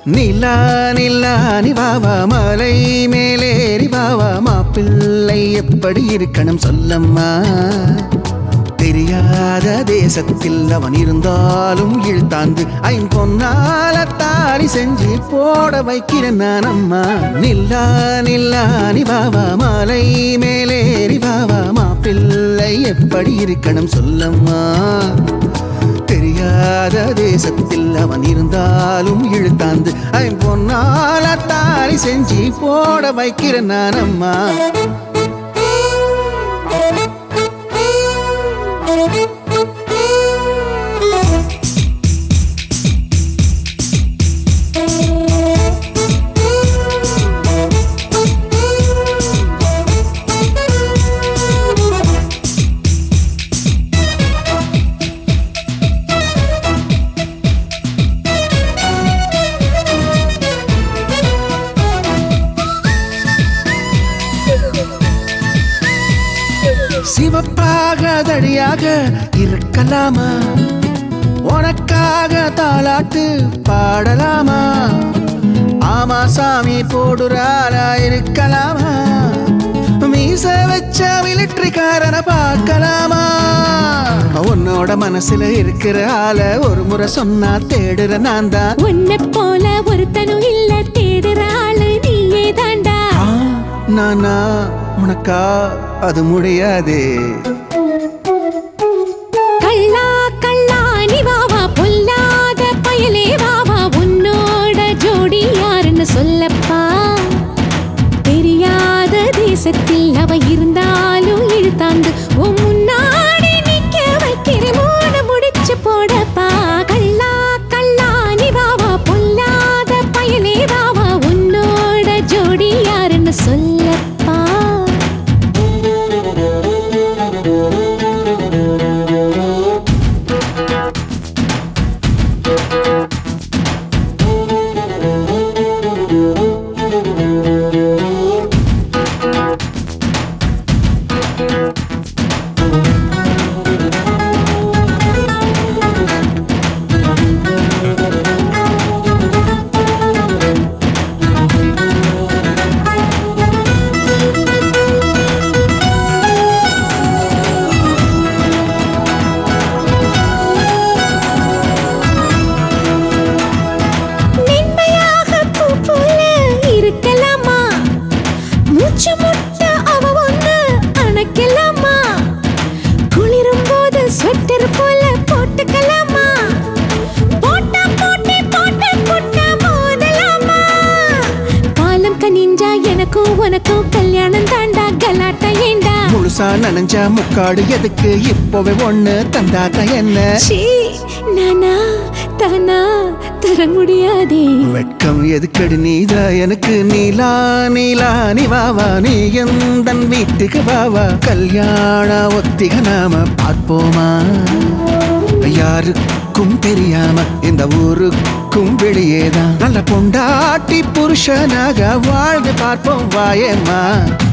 நிலா நிலா நிவாவா மலை மேலேறி வாவா மாப்பிள்ளை எப்படி இருக்கணும் சொல்லம்மா தெரியாத தேசத்தில் அவன் இருந்தாலும் இழுத்தாந்து ஐம்பொன்னால தாலி செஞ்சு போட வைக்கிறேன் நான் அம்மா நில்லா நில்லா நிவாவா மலை மேலேறி வாவா மாப்பிள்ளை எப்படி இருக்கணும் சொல்லம்மா தெரியாத தேசத்தில் அவன் இருந்தாலும் இழுத்தாந்து ஐம்பொன்னால தாலி செஞ்சு போட வைக்கிறேன் நான் அம்மா சிவப்பாக தடியாக இருக்கலாமா உனக்காக தாளாட்டு பாடலாமா ஆமா சாமி போடுறாரா இருக்கலாமா மீச வச்ச மிலிட்ரிக்காரனை பார்க்கலாமா உன்னோட மனசுல இருக்கிற ஆள ஒரு முறை சொன்னா தேடுற நான் தான் உன்னை போல ஒருத்தனும் இல்ல தேடுற ஆளு நீயே தாண்டா ஆ, நானா உனக்கா அது முடியாதே கள்ளா கள்ளா நீ வாவா பொல்லாத பயலே வாவா உன்னோட ஜோடி யாருன்னு சொல்லப்பா தெரியாத தேசத்தில் அவ இருந்தாலும் இழுத்தாந்து உன் முன்னாடி நிக்க வைக்கிறேன் மூட முடிச்சு போடப்பா கள்ளா கள்ளா நீ வாவா பொல்லாத பயலே வாவா உன்னோட ஜோடி யாருன்னு சொல்லப்பா மென்மையாக பூ போல இருக்கலாமா மூச்சு முட்ட அவ ஒண்ணு அணைக்கலாமா குளிரும் போது ஸ்வெட்டர் போல போட்டுக்கலாமா போட்டா போட்டி போட்டு புட்டா மோதலாமா காலம் கனிஞ்சா எனக்கும் உனக்கும் கல்யாணம் தாண்டா கலாட்டா ஏண்டா முழுசா நனைஞ்சா முக்காடு எதுக்கு இப்போவே ஒண்ணு தந்தாத்த என்ன சீ நானா தானா தர முடியாதே வெட்கம் எதுக்கடி நீதா எனக்கு நீலா நீலா நீ வாவா நீ எந்தன் வீட்டுக்கு வாவா கல்யாண ஒத்திக நாம பார்ப்போமா யாருக்கும் தெரியாம இந்த ஊருக்கும் வெளியேதான் நல்ல பொண்டாட்டி புருஷனாக வாழ்ந்து பார்ப்போம் வாயேம்மா